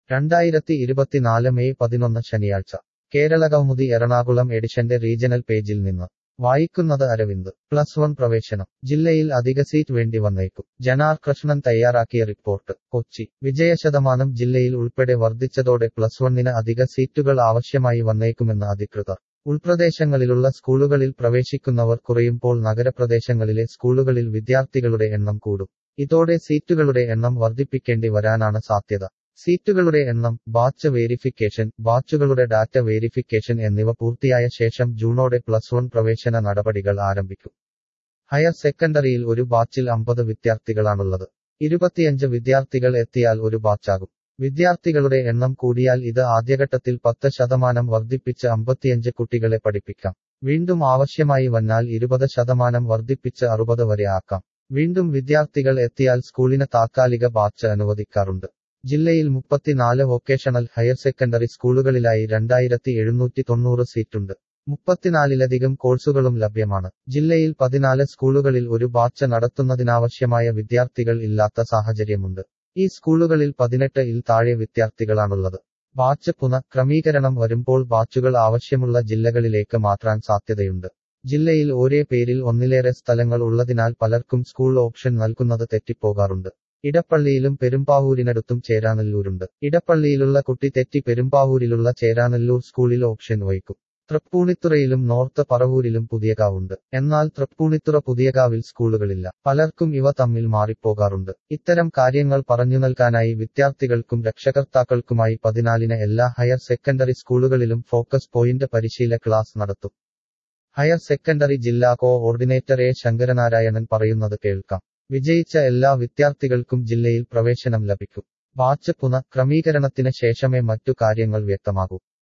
രണ്ടായിരത്തി ഇരുപത്തിനാല് മെയ് പതിനൊന്ന് ശനിയാഴ്ച കേരള കൗമുദി എറണാകുളം എഡിഷന്റെ റീജണൽ പേജിൽ നിന്ന് വായിക്കുന്നത് അരവിന്ദ് പ്ലസ് വൺ പ്രവേശനം ജില്ലയിൽ അധിക സീറ്റ് വേണ്ടി വന്നേക്കും ജനാർ കൃഷ്ണൻ തയ്യാറാക്കിയ റിപ്പോർട്ട് കൊച്ചി വിജയശതമാനം ജില്ലയിൽ ഉൾപ്പെടെ വർദ്ധിച്ചതോടെ പ്ലസ് വണ്ണിന് അധിക സീറ്റുകൾ ആവശ്യമായി വന്നേക്കുമെന്ന് അധികൃതർ ഉൾപ്രദേശങ്ങളിലുള്ള സ്കൂളുകളിൽ പ്രവേശിക്കുന്നവർ കുറയുമ്പോൾ നഗരപ്രദേശങ്ങളിലെ സ്കൂളുകളിൽ വിദ്യാർത്ഥികളുടെ എണ്ണം കൂടും ഇതോടെ സീറ്റുകളുടെ എണ്ണം വർദ്ധിപ്പിക്കേണ്ടി വരാനാണ് സാധ്യത സീറ്റുകളുടെ എണ്ണം ബാച്ച് വേരിഫിക്കേഷൻ ബാച്ചുകളുടെ ഡാറ്റ വേരിഫിക്കേഷൻ എന്നിവ പൂർത്തിയായ ശേഷം ജൂണോടെ പ്ലസ് വൺ പ്രവേശന നടപടികൾ ആരംഭിക്കും ഹയർ സെക്കൻഡറിയിൽ ഒരു ബാച്ചിൽ അമ്പത് വിദ്യാർത്ഥികളാണുള്ളത് ഇരുപത്തിയഞ്ച് വിദ്യാർത്ഥികൾ എത്തിയാൽ ഒരു ബാച്ചാകും വിദ്യാർത്ഥികളുടെ എണ്ണം കൂടിയാൽ ഇത് ആദ്യഘട്ടത്തിൽ പത്ത് ശതമാനം വർദ്ധിപ്പിച്ച് അമ്പത്തിയഞ്ച് കുട്ടികളെ പഠിപ്പിക്കാം വീണ്ടും ആവശ്യമായി വന്നാൽ ഇരുപത് ശതമാനം വർദ്ധിപ്പിച്ച് അറുപത് വരെ ആക്കാം വീണ്ടും വിദ്യാർത്ഥികൾ എത്തിയാൽ സ്കൂളിന് താത്കാലിക ബാച്ച് അനുവദിക്കാറുണ്ട് ജില്ലയിൽ മുപ്പത്തിനാല് വൊക്കേഷണൽ ഹയർ സെക്കൻഡറി സ്കൂളുകളിലായി രണ്ടായിരത്തി എഴുന്നൂറ്റി തൊണ്ണൂറ് സീറ്റുണ്ട് മുപ്പത്തിനാലിലധികം കോഴ്സുകളും ലഭ്യമാണ് ജില്ലയിൽ പതിനാല് സ്കൂളുകളിൽ ഒരു ബാച്ച് നടത്തുന്നതിനാവശ്യമായ വിദ്യാർത്ഥികൾ ഇല്ലാത്ത സാഹചര്യമുണ്ട് ഈ സ്കൂളുകളിൽ പതിനെട്ട് ഇൽ താഴെ വിദ്യാർത്ഥികളാണുള്ളത് ബാച്ച് പുന ക്രമീകരണം വരുമ്പോൾ ബാച്ചുകൾ ആവശ്യമുള്ള ജില്ലകളിലേക്ക് മാറ്റാൻ സാധ്യതയുണ്ട് ജില്ലയിൽ ഒരേ പേരിൽ ഒന്നിലേറെ സ്ഥലങ്ങൾ ഉള്ളതിനാൽ പലർക്കും സ്കൂൾ ഓപ്ഷൻ നൽകുന്നത് തെറ്റിപ്പോകാറുണ്ട് ഇടപ്പള്ളിയിലും പെരുമ്പാവൂരിനടുത്തും ചേരാനെല്ലൂരുണ്ട് ഇടപ്പള്ളിയിലുള്ള കുട്ടി തെറ്റി പെരുമ്പാവൂരിലുള്ള ചേരാനെല്ലൂർ സ്കൂളിൽ ഓപ്ഷൻ വഹിക്കും തൃപ്പൂണിത്തുറയിലും നോർത്ത് പറവൂരിലും പുതിയകാവുണ്ട് എന്നാൽ തൃപ്പൂണിത്തുറ പുതിയകാവിൽ സ്കൂളുകളില്ല പലർക്കും ഇവ തമ്മിൽ മാറിപ്പോകാറുണ്ട് ഇത്തരം കാര്യങ്ങൾ പറഞ്ഞു നൽകാനായി വിദ്യാർത്ഥികൾക്കും രക്ഷകർത്താക്കൾക്കുമായി പതിനാലിന് എല്ലാ ഹയർ സെക്കൻഡറി സ്കൂളുകളിലും ഫോക്കസ് പോയിന്റ് പരിശീല ക്ലാസ് നടത്തും ഹയർ സെക്കൻഡറി ജില്ലാ കോ ഓർഡിനേറ്റർ എ ശങ്കരനാരായണൻ പറയുന്നത് കേൾക്കാം വിജയിച്ച എല്ലാ വിദ്യാർത്ഥികൾക്കും ജില്ലയിൽ പ്രവേശനം ലഭിക്കും ബാച്ച് പുന ക്രമീകരണത്തിന് ശേഷമേ മറ്റു കാര്യങ്ങൾ വ്യക്തമാകൂ